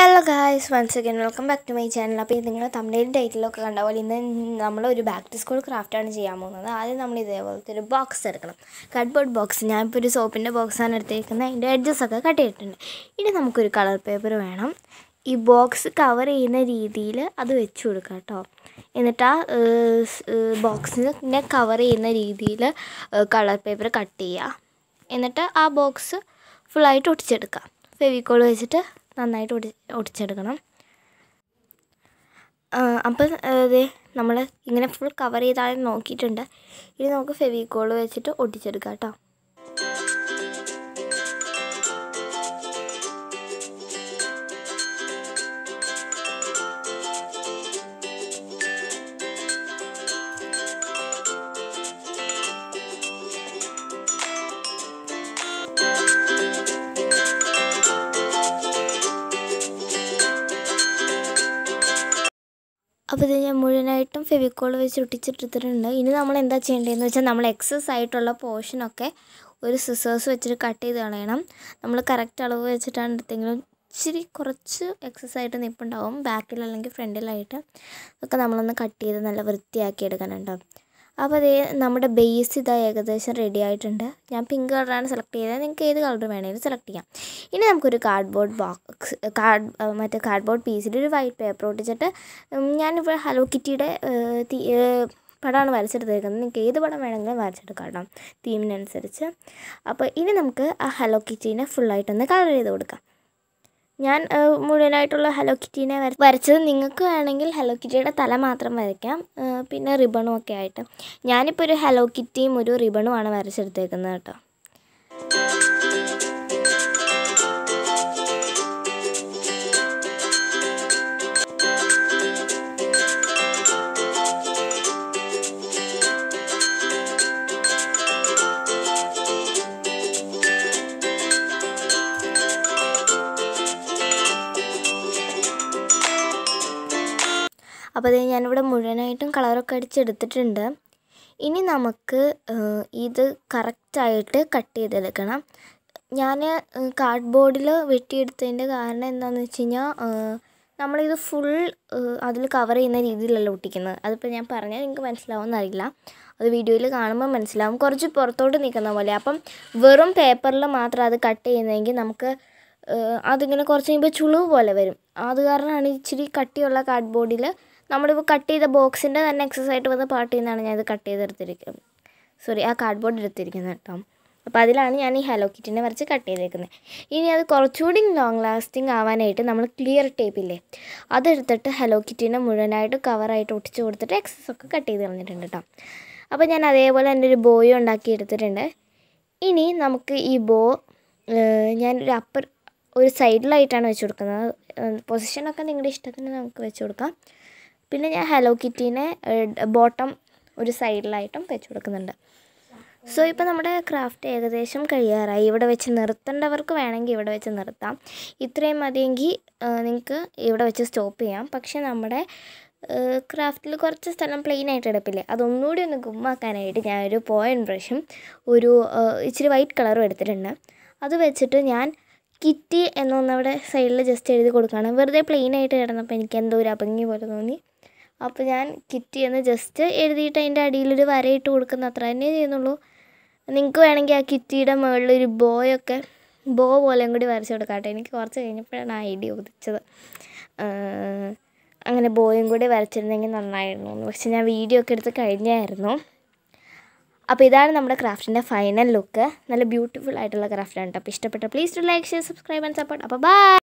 hello guys once again welcome back to my channel അപ്പോൾ ഇത് നിങ്ങൾ തമിഴിൽ ടൈറ്റിലൊക്കെ കണ്ട പോലെ ഇന്ന് നമ്മൾ ഒരു ബാക്ക് ടു സ്കൂൾ ക്രാഫ്റ്റാണ് ചെയ്യാൻ പോകുന്നത് ആദ്യം നമ്മൾ ഇതേപോലത്തെ ഒരു ബോക്സ് എടുക്കണം കട്ട്ബോർഡ് ബോക്സ് ഞാനിപ്പോൾ ഒരു സോപ്പിൻ്റെ ബോക്സാണ് എടുത്തേക്കുന്നത് അതിൻ്റെ എഡ്ജസ് ഒക്കെ കട്ട് ചെയ്തിട്ടുണ്ട് ഇനി നമുക്കൊരു കളർ പേപ്പർ വേണം ഈ ബോക്സ് കവർ ചെയ്യുന്ന രീതിയിൽ അത് വെച്ച് കൊടുക്കാം കേട്ടോ എന്നിട്ട് ആ ബോക്സിനെ കവർ ചെയ്യുന്ന രീതിയിൽ കളർ പേപ്പർ കട്ട് ചെയ്യുക എന്നിട്ട് ആ ബോക്സ് ഫുള്ളായിട്ട് ഒട്ടിച്ചെടുക്കാം ഫെവിക്കോൾ വെച്ചിട്ട് നന്നായിട്ട് ഒടി ഒടിച്ചെടുക്കണം അപ്പം അതെ നമ്മൾ ഇങ്ങനെ ഫുൾ കവർ ചെയ്താൽ നോക്കിയിട്ടുണ്ട് ഇനി നമുക്ക് ഫെവിക്കോൾ വെച്ചിട്ട് ഒട്ടിച്ചെടുക്കാം കേട്ടോ അപ്പോൾ ഇത് ഞാൻ മുഴുവനായിട്ടും ഫെവിക്കോൾ വെച്ച് ഒട്ടിച്ചിട്ടിട്ടുണ്ട് ഇനി നമ്മൾ എന്താ ചെയ്യേണ്ടതെന്ന് വെച്ചാൽ നമ്മൾ എക്സസ് ആയിട്ടുള്ള പോർഷനൊക്കെ ഒരു സിസേഴ്സ് വെച്ചിട്ട് കട്ട് ചെയ്ത് കളയണം നമ്മൾ കറക്റ്റ് അളവ് വെച്ചിട്ടാണ് എടുത്തെങ്കിലും ഇച്ചിരി കുറച്ച് എക്സസ് ആയിട്ട് നിൽപ്പുണ്ടാവും ബാക്കിൽ അല്ലെങ്കിൽ ഫ്രണ്ടിലായിട്ട് ഒക്കെ നമ്മളൊന്ന് കട്ട് ചെയ്ത് നല്ല വൃത്തിയാക്കി എടുക്കാനുണ്ടോ അപ്പോൾ അതേ നമ്മുടെ ബേസ് ഇതാ ഏകദേശം റെഡി ആയിട്ടുണ്ട് ഞാൻ പിങ്ക് കളറാണ് സെലക്ട് ചെയ്തത് നിങ്ങൾക്ക് ഏത് കളർ വേണമെങ്കിലും സെലക്ട് ചെയ്യാം ഇനി നമുക്കൊരു കാർഡ്ബോർഡ് ബോക്സ് കാർഡ് മറ്റേ കാർഡ്ബോർഡ് പീസിൽ ഒരു വൈറ്റ് പേപ്പർ ഒട്ടിച്ചിട്ട് ഞാനിപ്പോൾ ഹലോ കിറ്റിയുടെ പടമാണ് വരച്ചെടുത്തേക്കുന്നത് നിങ്ങൾക്ക് ഏത് പടം വേണമെങ്കിലും വരച്ചെടുക്കാം കേട്ടോ തീമിനനുസരിച്ച് അപ്പോൾ ഇനി നമുക്ക് ആ ഹലോ കിറ്റീനെ ഫുള്ളായിട്ടൊന്ന് കളർ ചെയ്ത് കൊടുക്കാം ഞാൻ മുഴുവനായിട്ടുള്ള ഹലോ കിറ്റീനെ വര വരച്ചത് നിങ്ങൾക്ക് വേണമെങ്കിൽ ഹലോ കിറ്റിയുടെ തല മാത്രം വരയ്ക്കാം പിന്നെ റിബണും ഒക്കെ ആയിട്ട് ഞാനിപ്പോൾ ഒരു ഹലോ കിറ്റിയും ഒരു റിബണുമാണ് വരച്ചെടുത്തേക്കുന്നത് കേട്ടോ അപ്പോൾ അത് ഞാനിവിടെ മുഴുവനായിട്ടും കളറൊക്കെ അടിച്ചെടുത്തിട്ടുണ്ട് ഇനി നമുക്ക് ഇത് കറക്റ്റായിട്ട് കട്ട് ചെയ്തെടുക്കണം ഞാൻ കാർഡ്ബോർഡിൽ വെട്ടിയെടുത്തതിൻ്റെ കാരണം എന്താണെന്ന് വെച്ച് കഴിഞ്ഞാൽ നമ്മളിത് ഫുൾ അതിൽ കവർ ചെയ്യുന്ന രീതിയിലല്ല ഒട്ടിക്കുന്നത് അതിപ്പോൾ ഞാൻ പറഞ്ഞാൽ നിങ്ങൾക്ക് മനസ്സിലാവുമെന്ന് അറിയില്ല അത് വീഡിയോയിൽ കാണുമ്പോൾ മനസ്സിലാവും കുറച്ച് പുറത്തോട്ട് നിൽക്കുന്ന പോലെ അപ്പം വെറും പേപ്പറിൽ മാത്രം അത് കട്ട് ചെയ്യുന്നതെങ്കിൽ നമുക്ക് അതിങ്ങനെ കുറച്ച് കഴിയുമ്പോൾ ചുളിവ് പോലെ വരും അത് കാരണമാണ് ഇച്ചിരി കട്ടിയുള്ള കാർഡ്ബോർഡിൽ നമ്മളിപ്പോൾ കട്ട് ചെയ്ത ബോക്സിൻ്റെ തന്നെ എക്സസ് ആയിട്ട് വന്ന പാർട്ടിൽ നിന്നാണ് ഞാൻ ഇത് കട്ട് ചെയ്തെടുത്തിരിക്കുന്നത് സോറി ആ കാർഡ്ബോർഡ് എടുത്തിരിക്കുന്നത് കേട്ടോ അപ്പോൾ അതിലാണ് ഞാൻ ഈ ഹലോ കിറ്റിനെ വരച്ച് കട്ട് ചെയ്തേക്കുന്നത് ഇനി അത് കുറച്ചുകൂടി ലോങ് ലാസ്റ്റിംഗ് ആവാനായിട്ട് നമ്മൾ ക്ലിയർ ടേപ്പില്ലേ അതെടുത്തിട്ട് ഹലോ കിറ്റിനെ മുഴുവനായിട്ട് കവറായിട്ട് ഒട്ടിച്ച് കൊടുത്തിട്ട് എക്സസ് ഒക്കെ കട്ട് ചെയ്ത് കളഞ്ഞിട്ടുണ്ട് കേട്ടോ അപ്പോൾ ഞാൻ അതേപോലെ എൻ്റെ ഒരു ബോയും ഉണ്ടാക്കി എടുത്തിട്ടുണ്ട് ഇനി നമുക്ക് ഈ ബോ ഞാനൊരു അപ്പർ ഒരു സൈഡിലായിട്ടാണ് വെച്ച് കൊടുക്കുന്നത് പൊസിഷനൊക്കെ നിങ്ങളുടെ ഇഷ്ടത്തിന് നമുക്ക് വെച്ച് കൊടുക്കാം പിന്നെ ഞാൻ ഹലോ കിറ്റീനെ ബോട്ടം ഒരു സൈഡിലായിട്ടും വെച്ച് കൊടുക്കുന്നുണ്ട് സോ ഇപ്പോൾ നമ്മുടെ ക്രാഫ്റ്റ് ഏകദേശം കഴിയാറായി ഇവിടെ വെച്ച് നിർത്തേണ്ടവർക്ക് വേണമെങ്കിൽ ഇവിടെ വെച്ച് നിർത്താം ഇത്രയും മതിയെങ്കിൽ നിങ്ങൾക്ക് ഇവിടെ വെച്ച് സ്റ്റോപ്പ് ചെയ്യാം പക്ഷേ നമ്മുടെ ക്രാഫ്റ്റിൽ കുറച്ച് സ്ഥലം പ്ലെയിൻ ആയിട്ട് എടുപ്പില്ലേ അതൊന്നുകൂടി ഒന്ന് ഗുമ്മാക്കാനായിട്ട് ഞാനൊരു പോയിൻറ്റ് ബ്രഷും ഒരു ഇച്ചിരി വൈറ്റ് കളറും എടുത്തിട്ടുണ്ട് അത് വെച്ചിട്ട് ഞാൻ കിറ്റി എന്നൊന്നവിടെ സൈഡിൽ ജസ്റ്റ് എഴുതി കൊടുക്കുകയാണ് വെറുതെ പ്ലെയിൻ ആയിട്ട് കിടന്നപ്പോൾ എനിക്ക് എന്തോ ഒരു അഭംഗി പോലെ തോന്നി അപ്പോൾ ഞാൻ കിറ്റി എന്ന് ജസ്റ്റ് എഴുതിയിട്ട് അതിൻ്റെ അടിയിലൊരു വരയിട്ട് കൊടുക്കുന്ന അത്ര തന്നെ ചെയ്യുന്നുള്ളൂ നിങ്ങൾക്ക് വേണമെങ്കിൽ ആ കിറ്റിയുടെ മുകളിൽ ഒരു ബോയൊക്കെ ബോ പോലെയും കൂടി വരച്ച് കൊടുക്കാട്ടെ എനിക്ക് കുറച്ച് കഴിഞ്ഞപ്പോഴാണ് ആ ഐഡിയ ഉദിച്ചത് അങ്ങനെ ബോയും കൂടി വരച്ചിരുന്നെങ്കിൽ നന്നായിരുന്നു പക്ഷെ ഞാൻ വീഡിയോ ഒക്കെ എടുത്ത് കഴിഞ്ഞായിരുന്നു അപ്പോൾ ഇതാണ് നമ്മുടെ ക്രാഫ്റ്റിൻ്റെ ഫൈനൽ ലുക്ക് നല്ല ബ്യൂട്ടിഫുൾ ആയിട്ടുള്ള ക്രാഫ്റ്റാണ് കേട്ടോ അപ്പോൾ ഇഷ്ടപ്പെട്ട please do like share subscribe and support അപ്പോൾ ബൈ